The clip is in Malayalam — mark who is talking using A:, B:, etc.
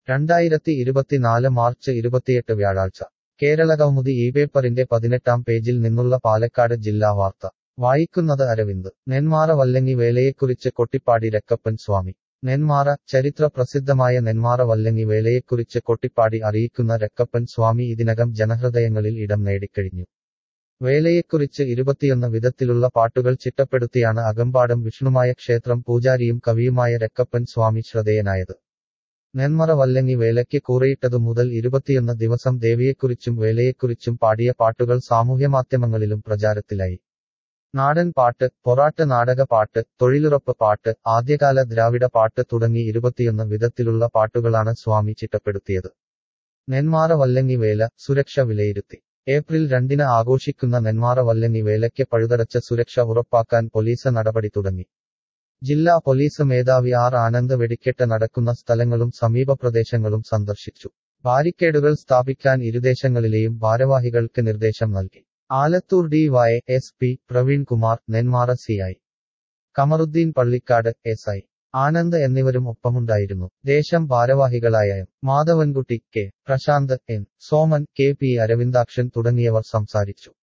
A: രണ്ടായിരത്തി ഇരുപത്തിനാല് മാർച്ച് ഇരുപത്തിയെട്ട് വ്യാഴാഴ്ച കേരള കൗമുദി ഈ പേപ്പറിന്റെ പതിനെട്ടാം പേജിൽ നിന്നുള്ള പാലക്കാട് ജില്ലാ വാർത്ത വായിക്കുന്നത് അരവിന്ദ് നെന്മാറ വല്ലങ്ങി വേലയെക്കുറിച്ച് കൊട്ടിപ്പാടി രക്കപ്പൻ സ്വാമി നെന്മാറ ചരിത്ര പ്രസിദ്ധമായ നെന്മാറ വല്ലങ്ങി വേലയെക്കുറിച്ച് കൊട്ടിപ്പാടി അറിയിക്കുന്ന രക്കപ്പൻ സ്വാമി ഇതിനകം ജനഹൃദയങ്ങളിൽ ഇടം നേടിക്കഴിഞ്ഞു വേലയെക്കുറിച്ച് ഇരുപത്തിയൊന്ന് വിധത്തിലുള്ള പാട്ടുകൾ ചിട്ടപ്പെടുത്തിയാണ് അകമ്പാടം വിഷ്ണുമായ ക്ഷേത്രം പൂജാരിയും കവിയുമായ രക്കപ്പൻ സ്വാമി ശ്രദ്ധേയനായത് നെന്മറ വല്ലങ്ങി വേലയ്ക്ക് കൂറയിട്ടതു മുതൽ ഇരുപത്തിയൊന്ന് ദിവസം ദേവിയെക്കുറിച്ചും വേലയെക്കുറിച്ചും പാടിയ പാട്ടുകൾ സാമൂഹ്യമാധ്യമങ്ങളിലും പ്രചാരത്തിലായി നാടൻ പാട്ട് പൊറാട്ട് നാടക പാട്ട് തൊഴിലുറപ്പ് പാട്ട് ആദ്യകാല ദ്രാവിഡ പാട്ട് തുടങ്ങി ഇരുപത്തിയൊന്ന് വിധത്തിലുള്ള പാട്ടുകളാണ് സ്വാമി ചിട്ടപ്പെടുത്തിയത് നെന്മാറ വല്ലങ്ങി വേല സുരക്ഷ വിലയിരുത്തി ഏപ്രിൽ രണ്ടിന് ആഘോഷിക്കുന്ന നെന്മാറ വല്ലങ്ങി വേലയ്ക്ക് പഴുതടച്ച സുരക്ഷ ഉറപ്പാക്കാൻ പോലീസ് നടപടി തുടങ്ങി ജില്ലാ പോലീസ് മേധാവി ആർ ആനന്ദ് വെടിക്കെട്ട് നടക്കുന്ന സ്ഥലങ്ങളും സമീപ പ്രദേശങ്ങളും സന്ദർശിച്ചു ബാരിക്കേഡുകൾ സ്ഥാപിക്കാൻ ഇരുദേശങ്ങളിലെയും ഭാരവാഹികൾക്ക് നിർദ്ദേശം നൽകി Alathur D Y S P Praveen Kumar Nenmara C I Kamaruddin Pallikkad S I Anand എന്നിവരും ഒപ്പമുണ്ടായിരുന്നു ദേശം ഭാരവാഹികളായ M Madhavankutty K Prashanth N Soman K P Aravindakshan തുടങ്ങിയവർ സംസാരിച്ചു